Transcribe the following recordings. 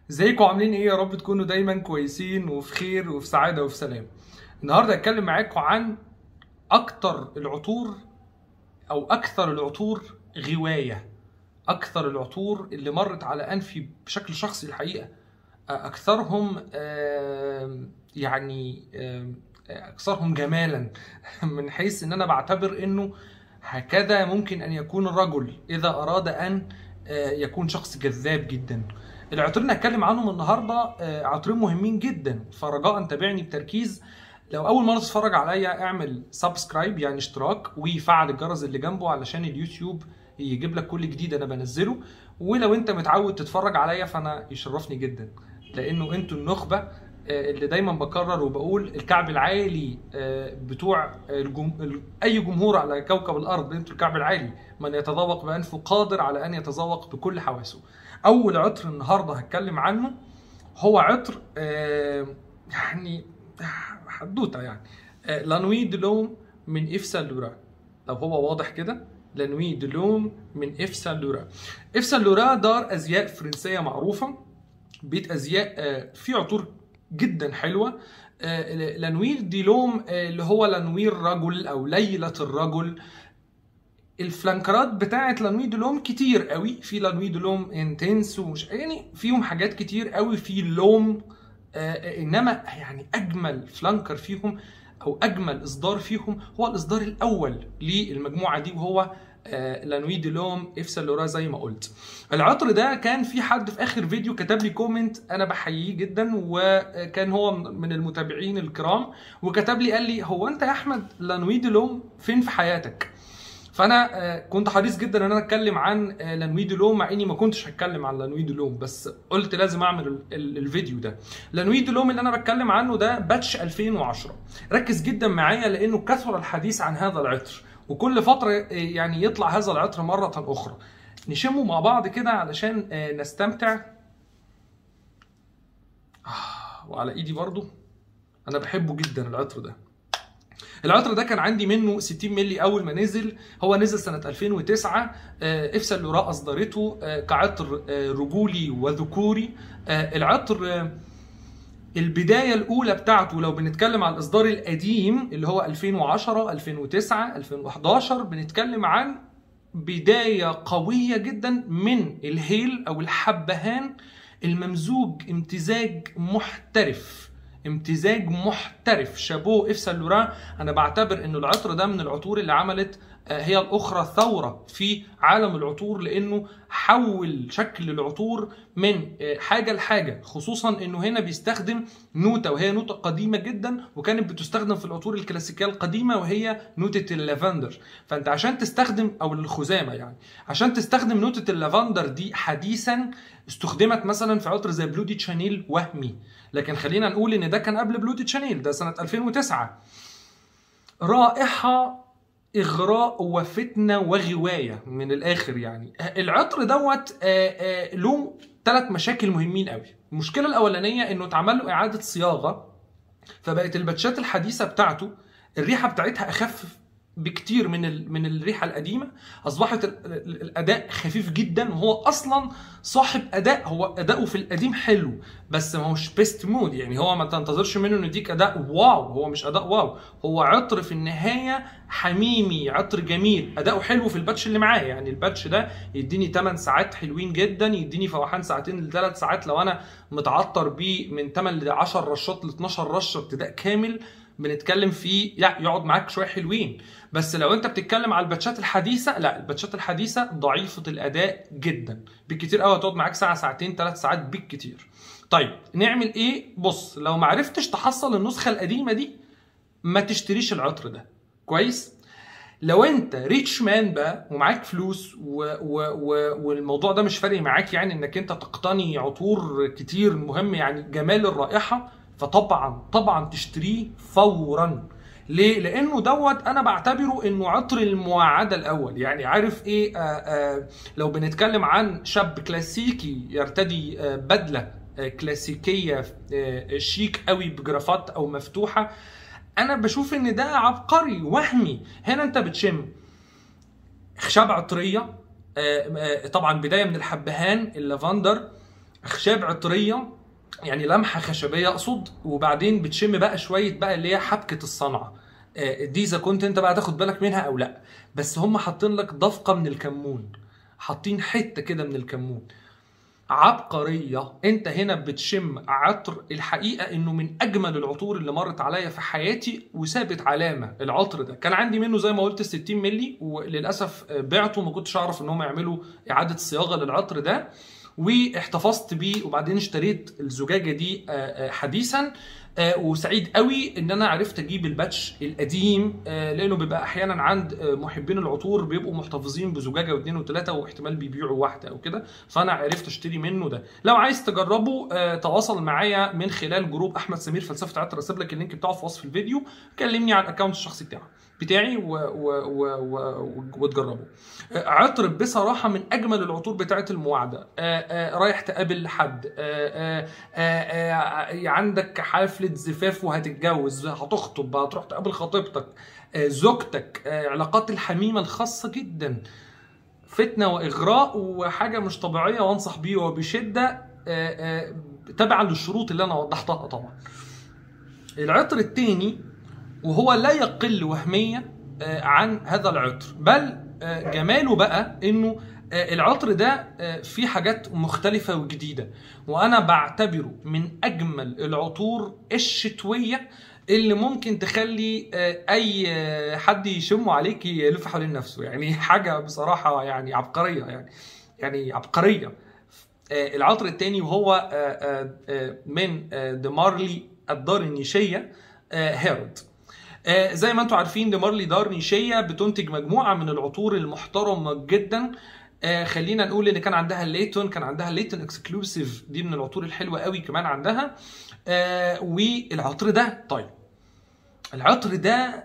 ازيكم عاملين ايه يا رب تكونوا دايما كويسين وفي خير وفي سعاده وفي سلام النهارده هتكلم معاكم عن اكتر العطور او اكثر العطور غوايه اكثر العطور اللي مرت على انفي بشكل شخصي الحقيقه اكثرهم آم، يعني آم، اكثرهم جمالا من حيث ان انا بعتبر انه هكذا ممكن ان يكون الرجل اذا اراد ان آه، يكون شخص جذاب جدا العطرين اللي هتكلم عنهم النهارده آه، عطرين مهمين جدا فرجاء تابعني بتركيز لو اول مره تتفرج عليا اعمل سبسكرايب يعني اشتراك وفعل الجرس اللي جنبه علشان اليوتيوب يجيب لك كل جديد انا بنزله ولو انت متعود تتفرج عليا فانا يشرفني جدا لانه انتوا النخبه آه، اللي دايما بكرر وبقول الكعب العالي آه، بتوع الجم... ال- اي جمهور على كوكب الارض انتوا الكعب العالي من يتذوق بانفه قادر على ان يتذوق بكل حواسه اول عطر النهارده هتكلم عنه هو عطر آه، يعني حدوته يعني آه، لانوي دلوم من اف سان لوران لو هو واضح كده لانوي دلوم من اف سان لوران اف سان لوران دار ازياء فرنسيه معروفه بيت ازياء آه، فيه عطور جدا حلوه آه، لانوير دي لوم آه، اللي هو لانوير رجل او ليله الرجل الفلانكرات بتاعت لانوي دولوم كتير قوي في لانوي دولوم انتنس ومش يعني فيهم حاجات كتير قوي في لوم آه انما يعني اجمل فلانكر فيهم او اجمل اصدار فيهم هو الاصدار الاول للمجموعه دي وهو آه لانوي دولوم اف سالورا زي ما قلت العطر ده كان في حد في اخر فيديو كتب لي كومنت انا بحييه جدا وكان هو من المتابعين الكرام وكتب لي قال لي هو انت يا احمد لانوي دولوم فين في حياتك فانا آه، كنت حريص جدا ان انا اتكلم عن آه، لانوي دولوم مع اني ما كنتش هتكلم عن لانوي دولوم بس قلت لازم اعمل ال- ال- الفيديو ده لانوي دولوم اللي انا بتكلم عنه ده باتش 2010 ركز جدا معايا لانه كثر الحديث عن هذا العطر وكل فتره آه، يعني يطلع هذا العطر مره اخرى نشمه مع بعض كده علشان آه، نستمتع آه، وعلى ايدي برضو انا بحبه جدا العطر ده العطر ده كان عندي منه 60 مللي اول ما نزل هو نزل سنه 2009 آه، افسا لوراء اصدرته آه، كعطر آه، رجولي وذكوري آه، العطر آه، البدايه الاولى بتاعته لو بنتكلم على الاصدار القديم اللي هو 2010 2009 2011 بنتكلم عن بدايه قويه جدا من الهيل او الحبهان الممزوج امتزاج محترف امتزاج محترف شابو اف سان لوران انا بعتبر انه العطر ده من العطور اللي عملت آه، هي الاخرى ثوره في عالم العطور لانه حول شكل العطور من آه، حاجه لحاجه خصوصا انه هنا بيستخدم نوته وهي نوته قديمه جدا وكانت بتستخدم في العطور الكلاسيكيه القديمه وهي نوته اللافندر فانت عشان تستخدم او الخزامه يعني عشان تستخدم نوته اللافندر دي حديثا استخدمت مثلا في عطر زي بلودي شانيل وهمي لكن خلينا نقول ان ده كان قبل بلودي شانيل ده سنه 2009 رائحه اغراء وفتنه وغوايه من الاخر يعني العطر دوت آه، آه، له ثلاث مشاكل مهمين قوي المشكله الاولانيه انه اتعمل له اعاده صياغه فبقت الباتشات الحديثه بتاعته الريحه بتاعتها اخف بكتير من ال- من الريحه القديمه اصبحت ال- ال- الاداء خفيف جدا وهو اصلا صاحب اداء هو اداؤه في القديم حلو بس ما هوش بيست مود يعني هو ما تنتظرش منه انه يديك اداء واو هو مش اداء واو هو عطر في النهايه حميمي عطر جميل اداؤه حلو في الباتش اللي معاه يعني الباتش ده يديني 8 ساعات حلوين جدا يديني فوحان ساعتين لثلاث ساعات لو انا متعطر بيه من 8 ل 10 رشات ل 12 رشه ابتداء كامل بنتكلم فيه يع- يقعد معاك شويه حلوين بس لو انت بتتكلم على الباتشات الحديثه لا الباتشات الحديثه ضعيفه الاداء جدا بالكتير قوي هتقعد معاك ساعه ساعتين ثلاث ساعات بالكتير طيب نعمل ايه بص لو ما عرفتش تحصل النسخه القديمه دي ما تشتريش العطر ده كويس لو انت ريتش مان بقى ومعاك فلوس و و و والموضوع ده مش فارق معاك يعني انك انت تقتني عطور كتير مهم يعني جمال الرائحه فطبعا طبعا تشتريه فورا ليه؟ لانه دوت انا بعتبره انه عطر المواعده الاول يعني عارف ايه آه آه لو بنتكلم عن شاب كلاسيكي يرتدي آه بدله آه كلاسيكيه آه شيك قوي بجرافات او مفتوحه انا بشوف ان ده عبقري وهمي هنا انت بتشم خشب عطريه آه، آه، طبعا بدايه من الحبهان اللافندر اخشاب عطريه يعني لمحه خشبيه اقصد وبعدين بتشم بقى شويه بقى اللي هي حبكه الصنعه آه، دي اذا كنت انت بقى تاخد بالك منها او لا بس هم حاطين لك دفقه من الكمون حاطين حته كده من الكمون عبقريه انت هنا بتشم عطر الحقيقه انه من اجمل العطور اللي مرت عليا في حياتي وسابت علامه العطر ده كان عندي منه زي ما قلت 60 ملي وللاسف بعته ما كنتش اعرف ان هم يعملوا اعاده صياغه للعطر ده واحتفظت بيه وبعدين اشتريت الزجاجه دي آه، آه، حديثا آه، وسعيد قوي ان انا عرفت اجيب الباتش القديم آه، لانه بيبقى احيانا عند آه، محبين العطور بيبقوا محتفظين بزجاجه واثنين وثلاثه واحتمال بيبيعوا واحده او كده فانا عرفت اشتري منه ده لو عايز تجربه آه، تواصل معايا من خلال جروب احمد سمير فلسفه عطر اسيب لك اللينك بتاعه في وصف الفيديو كلمني على الاكونت الشخصي بتاعه بتاعي و... و... و... و... وتجربه آه، عطر بصراحه من اجمل العطور بتاعه المواعده آه، آه، رايح تقابل حد آه، آه، آه، آه، عندك حفله زفاف وهتتجوز هتخطب هتروح تقابل خطيبتك آه، زوجتك آه، علاقات الحميمه الخاصه جدا فتنه واغراء وحاجه مش طبيعيه وانصح بيه وبشده آه، آه، تبعا للشروط اللي انا وضحتها طبعا العطر الثاني وهو لا يقل وهميه آه، عن هذا العطر بل آه، جماله بقى انه آه، العطر ده آه، فيه حاجات مختلفة وجديدة وأنا بعتبره من أجمل العطور الشتوية اللي ممكن تخلي آه، أي آه، حد يشمه عليك يلف حوالين نفسه يعني حاجة بصراحة يعني عبقرية يعني يعني عبقرية آه، العطر التاني وهو آه، آه، آه، من آه، دمارلي الدار النيشية آه، هيرود آه، زي ما انتم عارفين دمارلي دار نيشية بتنتج مجموعة من العطور المحترمة جدا آه، خلينا نقول ان كان عندها الليتون كان عندها الليتون اكسكلوسيف دي من العطور الحلوة قوي كمان عندها آه، والعطر ده طيب العطر ده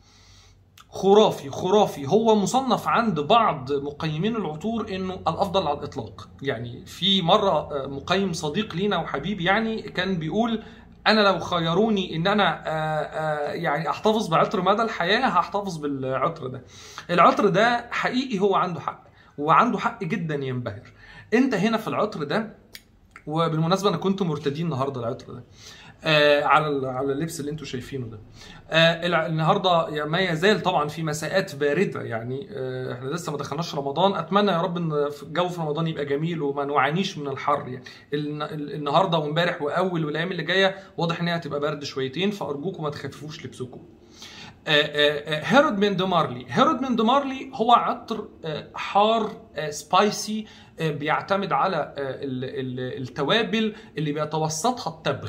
خرافي خرافي هو مصنف عند بعض مقيمين العطور انه الافضل على الاطلاق يعني في مره آه، مقيم صديق لينا وحبيب يعني كان بيقول انا لو خيروني ان انا آه، آه، يعني احتفظ بعطر مدى الحياه هحتفظ بالعطر ده العطر ده حقيقي هو عنده حق وعنده حق جدا ينبهر انت هنا في العطر ده وبالمناسبه انا كنت مرتدي النهارده العطر ده آه على ال- على اللبس اللي انتم شايفينه ده آه الع- النهارده يا- ما يزال طبعا في مساءات بارده يعني آه احنا لسه ما دخلناش رمضان اتمنى يا رب ان في- الجو في رمضان يبقى جميل وما نعانيش من الحر يعني الن- ال- النهارده وامبارح واول والايام اللي جايه واضح ان هي هتبقى برد شويتين فارجوكم ما تخففوش لبسكم آه، آه، آه، هيرود من دمارلي هيرود من دمارلي هو عطر آه، حار آه، سبايسي آه، بيعتمد على آه، ال- ال- التوابل اللي بيتوسطها التبغ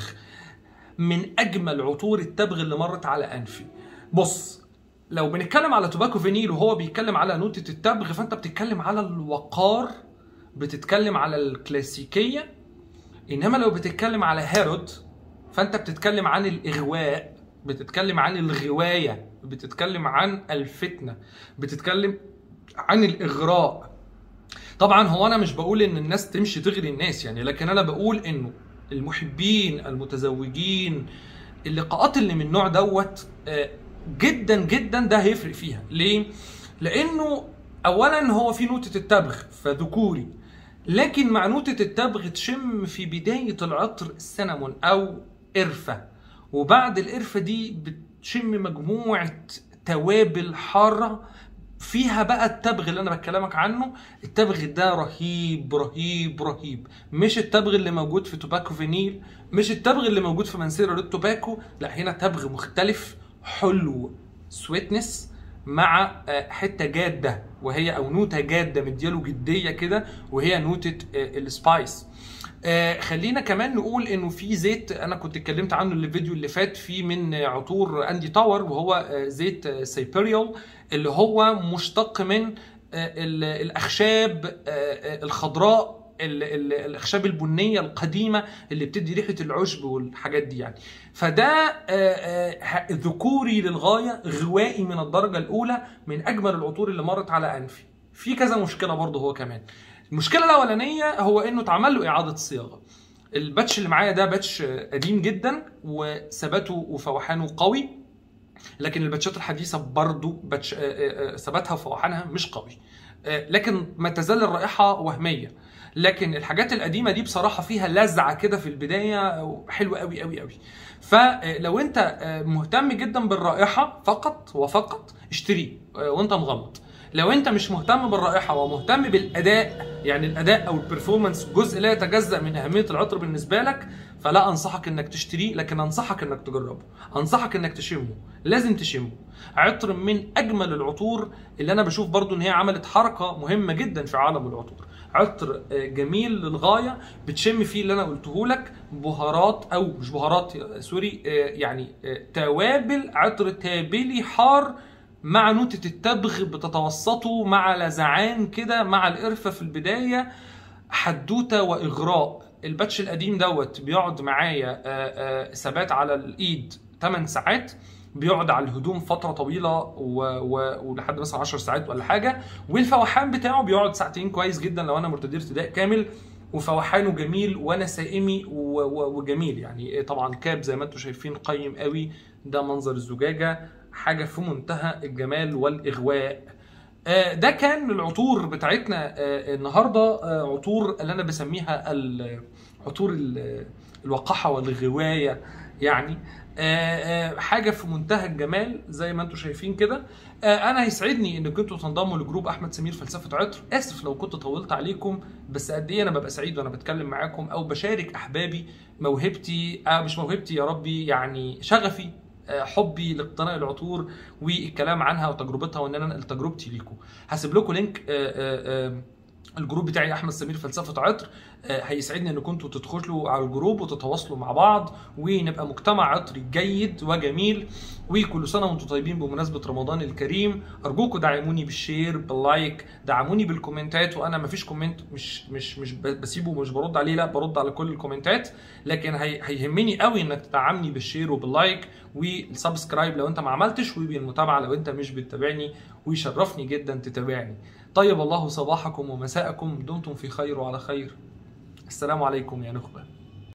من اجمل عطور التبغ اللي مرت على انفي بص لو بنتكلم على توباكو فينيل وهو بيتكلم على نوتة التبغ فانت بتتكلم على الوقار بتتكلم على الكلاسيكية انما لو بتتكلم على هيرود فانت بتتكلم عن الاغواء بتتكلم عن الغواية بتتكلم عن الفتنة بتتكلم عن الاغراء طبعا هو انا مش بقول ان الناس تمشي تغري الناس يعني لكن انا بقول انه المحبين المتزوجين اللقاءات اللي من النوع دوت آه، جدا جدا ده هيفرق فيها ليه لانه اولا هو في نوتة التبغ فذكوري لكن مع نوتة التبغ تشم في بداية العطر السنمون او قرفة وبعد القرفة دي بتشم مجموعة توابل حارة فيها بقى التبغ اللي انا بكلمك عنه التبغ ده رهيب رهيب رهيب مش التبغ اللي موجود في توباكو فينيل مش التبغ اللي موجود في منسيرا ريد توباكو لا هنا تبغ مختلف حلو سويتنس مع آه، حته جاده وهي او نوته جاده مدياله جديه كده وهي نوته آه، السبايس آه، خلينا كمان نقول انه في زيت انا كنت اتكلمت عنه الفيديو اللي فات في من آه، عطور اندي تاور وهو آه، زيت آه، سيبيريال اللي هو مشتق من آه، ال- الاخشاب آه، آه، الخضراء ال- ال- الاخشاب البنيه القديمه اللي بتدي ريحه العشب والحاجات دي يعني فده آه، آه، ذكوري للغايه غوائي من الدرجه الاولى من اجمل العطور اللي مرت على انفي في كذا مشكله برضه هو كمان المشكله الاولانيه هو انه اتعمل له اعاده صياغه الباتش اللي معايا ده باتش آه، قديم جدا وثباته وفوحانه قوي لكن الباتشات الحديثه برضه باتش آه، آه، آه، ثباتها وفوحانها مش قوي آه، لكن ما تزال الرائحه وهميه لكن الحاجات القديمه دي بصراحه فيها لذعه كده في البدايه حلوه قوي قوي قوي فلو انت مهتم جدا بالرائحه فقط وفقط اشتريه وانت مغمض لو انت مش مهتم بالرائحه ومهتم بالاداء يعني الاداء او البرفورمانس جزء لا يتجزا من اهميه العطر بالنسبه لك فلا انصحك انك تشتريه لكن انصحك انك تجربه انصحك انك تشمه لازم تشمه عطر من اجمل العطور اللي انا بشوف برضو ان هي عملت حركه مهمه جدا في عالم العطور عطر جميل للغايه بتشم فيه اللي انا قلته لك بهارات او مش بهارات سوري يعني توابل عطر تابلي حار مع نوتة التبغ بتتوسطه مع لزعان كده مع القرفة في البداية حدوتة وإغراء الباتش القديم دوت بيقعد معايا ثبات على الإيد 8 ساعات بيقعد على الهدوم فترة طويلة و... و... ولحد مثلا 10 ساعات ولا حاجة والفوحان بتاعه بيقعد ساعتين كويس جدا لو أنا مرتدي ارتداء كامل وفوحانه جميل وانا سائمي و... و... وجميل يعني طبعا كاب زي ما انتم شايفين قيم قوي ده منظر الزجاجه حاجه في منتهى الجمال والاغواء ده كان العطور بتاعتنا النهارده عطور اللي انا بسميها عطور الوقاحه والغوايه يعني حاجه في منتهى الجمال زي ما انتم شايفين كده انا هيسعدني ان كنتوا تنضموا لجروب احمد سمير فلسفه عطر اسف لو كنت طولت عليكم بس قد ايه انا ببقى سعيد وانا بتكلم معاكم او بشارك احبابي موهبتي آه مش موهبتي يا ربي يعني شغفي حبي لاقتناء العطور والكلام عنها وتجربتها وان انا انقل تجربتي ليكم هسيب لكم لينك الجروب بتاعي احمد سمير فلسفه عطر هيسعدني ان كنتوا تدخلوا على الجروب وتتواصلوا مع بعض ونبقى مجتمع عطري جيد وجميل وكل سنه وانتم طيبين بمناسبه رمضان الكريم ارجوكم دعموني بالشير باللايك دعموني بالكومنتات وانا مفيش كومنت مش مش مش بسيبه ومش برد عليه لا برد على كل الكومنتات لكن هي هيهمني قوي انك تدعمني بالشير وباللايك والسبسكرايب لو انت ما عملتش وبالمتابعه لو انت مش بتتابعني ويشرفني جدا تتابعني طيب الله صباحكم ومساءكم دمتم في خير وعلى خير السلام عليكم يا نخبه